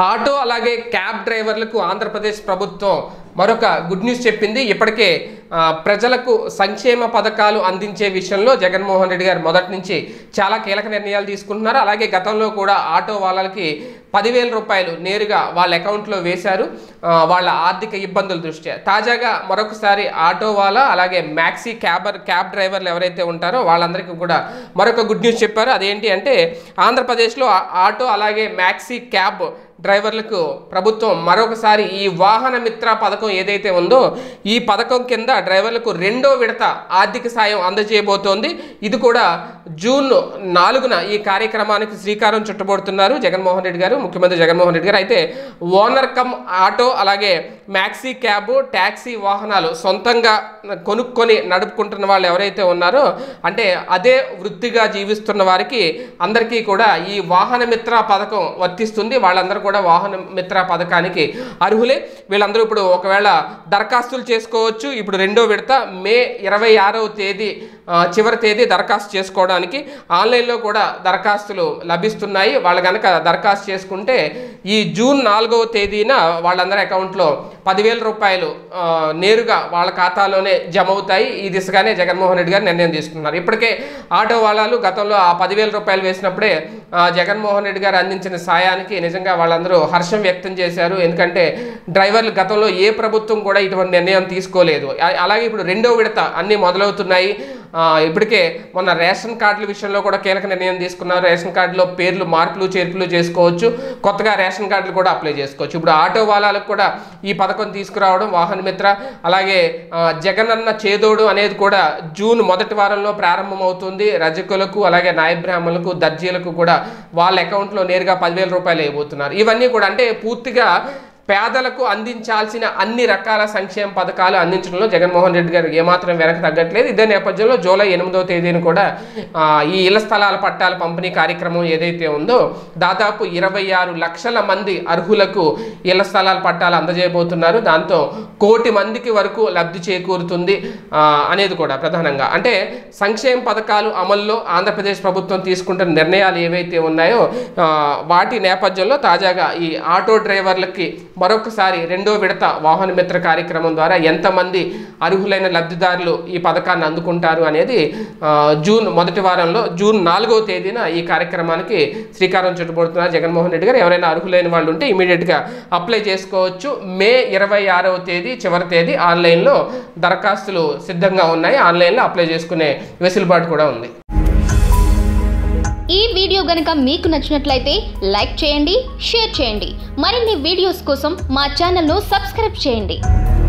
auto అలాగే cab డ్రైవర్లకు ఆంధ్రప్రదేశ్ ప్రభుత్వం మరొక గుడ్ న్యూస్ చెప్పింది ఇప్పటికే ఆ, ప్రజలకు సంక్షేమ పథకాలు అందించే విషయంలో జగన్మోహన్ రెడ్డి గారు మొదటి నుంచి చాలా కీలక నిర్ణయాలు తీసుకుంటున్నారు అలాగే గతంలో కూడా ఆటో వాళ్ళకి పదివేల రూపాయలు నేరుగా వాళ్ళ అకౌంట్లో వేశారు ఆ, వాళ్ళ ఆర్థిక ఇబ్బందుల దృష్ట్యా తాజాగా మరొకసారి ఆటో వాళ్ళ అలాగే మ్యాక్సీ క్యాబర్ క్యాబ్ డ్రైవర్లు ఎవరైతే ఉంటారో వాళ్ళందరికీ కూడా మరొక గుడ్ న్యూస్ చెప్పారు అదేంటి అంటే ఆంధ్రప్రదేశ్లో ఆ- ఆటో అలాగే మ్యాక్సీ క్యాబ్ డ్రైవర్లకు ప్రభుత్వం మరొకసారి ఈ వాహన మిత్ర పథకం ఏదైతే ఉందో ఈ పథకం కింద డ్రైవర్లకు రెండో విడత ఆర్థిక సాయం అందజేయబోతోంది ఇది కూడా జూన్ నాలుగున ఈ కార్యక్రమానికి శ్రీకారం చుట్టబడుతున్నారు జగన్మోహన్ రెడ్డి గారు ముఖ్యమంత్రి జగన్మోహన్ రెడ్డి గారు అయితే ఓనర్ కమ్ ఆటో అలాగే మ్యాక్సీ క్యాబ్ ట్యాక్సీ వాహనాలు సొంతంగా కొనుక్కొని నడుపుకుంటున్న వాళ్ళు ఎవరైతే ఉన్నారో అంటే అదే వృత్తిగా జీవిస్తున్న వారికి అందరికీ కూడా ఈ వాహన మిత్ర పథకం వర్తిస్తుంది వాళ్ళందరూ కూడా వాహన మిత్ర పథకానికి అర్హులే వీళ్ళందరూ ఇప్పుడు ఒకవేళ దరఖాస్తులు చేసుకోవచ్చు ఇప్పుడు రెండో విడత మే ఇరవై ఆరవ తేదీ ఆ, చివరి తేదీ దరఖాస్తు చేసుకోవడానికి ఆన్లైన్లో కూడా దరఖాస్తులు లభిస్తున్నాయి వాళ్ళు కనుక దరఖాస్తు చేసుకుంటే ఈ జూన్ నాలుగవ తేదీన వాళ్ళందరి అకౌంట్లో పదివేల రూపాయలు ఆ, నేరుగా వాళ్ళ ఖాతాలోనే జమ అవుతాయి ఈ దిశగానే జగన్మోహన్ రెడ్డి గారు నిర్ణయం తీసుకున్నారు ఇప్పటికే ఆటో వాళ్ళు గతంలో ఆ పదివేల రూపాయలు వేసినప్పుడే ఆ, జగన్మోహన్ రెడ్డి గారు అందించిన సాయానికి నిజంగా వాళ్ళందరూ హర్షం వ్యక్తం చేశారు ఎందుకంటే డ్రైవర్లు గతంలో ఏ ప్రభుత్వం కూడా ఇటువంటి నిర్ణయం తీసుకోలేదు ఆ- అలాగే ఇప్పుడు రెండో విడత అన్నీ మొదలవుతున్నాయి ఆ, ఇప్పటికే మొన్న రేషన్ కార్డుల విషయంలో కూడా కీలక నిర్ణయం తీసుకున్నారు రేషన్ కార్డులో పేర్లు మార్పులు చేర్పులు చేసుకోవచ్చు కొత్తగా రేషన్ కార్డులు కూడా అప్లై చేసుకోవచ్చు ఇప్పుడు ఆటో వాళ్ళకు కూడా ఈ పథకం తీసుకురావడం వాహన మిత్ర అలాగే ఆ, జగనన్న చేదోడు అనేది కూడా జూన్ మొదటి వారంలో ప్రారంభమవుతుంది రజకులకు అలాగే నాయ బ్రాహ్మణులకు దర్జీలకు కూడా వాళ్ళ అకౌంట్లో నేరుగా పదివేల రూపాయలు వేయబోతున్నారు ఇవన్నీ కూడా అంటే పూర్తిగా పేదలకు అందించాల్సిన అన్ని రకాల సంక్షేమ పథకాలు అందించడంలో జగన్మోహన్ రెడ్డి గారు ఏమాత్రం వెనక తగ్గట్లేదు ఇదే నేపథ్యంలో జూలై ఎనిమిదవ తేదీన కూడా ఆ, ఈ ఇళ్ల స్థలాల పట్టాల పంపిణీ కార్యక్రమం ఏదైతే ఉందో దాదాపు ఇరవై ఆరు లక్షల మంది అర్హులకు ఇళ్ల స్థలాల పట్టాలు అందజేయబోతున్నారు దాంతో కోటి మందికి వరకు లబ్ధి చేకూరుతుంది ఆ, అనేది కూడా ప్రధానంగా అంటే సంక్షేమ పథకాలు అమల్లో ఆంధ్రప్రదేశ్ ప్రభుత్వం తీసుకుంటున్న నిర్ణయాలు ఏవైతే ఉన్నాయో ఆ, వాటి నేపథ్యంలో తాజాగా ఈ ఆటో డ్రైవర్లకి మరొకసారి రెండో విడత వాహన మిత్ర కార్యక్రమం ద్వారా ఎంతమంది అర్హులైన లబ్ధిదారులు ఈ పథకాన్ని అందుకుంటారు అనేది ఆ, జూన్ మొదటి వారంలో జూన్ నాలుగవ తేదీన ఈ కార్యక్రమానికి శ్రీకారం చుట్టబడుతున్నారు జగన్మోహన్ రెడ్డి గారు ఎవరైనా అర్హులైన వాళ్ళు ఉంటే ఇమీడియట్గా అప్లై చేసుకోవచ్చు మే ఇరవై ఆరవ తేదీ చివరి తేదీ ఆన్లైన్లో దరఖాస్తులు సిద్ధంగా ఉన్నాయి ఆన్లైన్లో అప్లై చేసుకునే వెసులుబాటు కూడా ఉంది ఈ వీడియో గనుక మీకు నచ్చినట్లయితే లైక్ చేయండి షేర్ చేయండి మరిన్ని వీడియోస్ కోసం మా ఛానల్ను సబ్స్క్రైబ్ చేయండి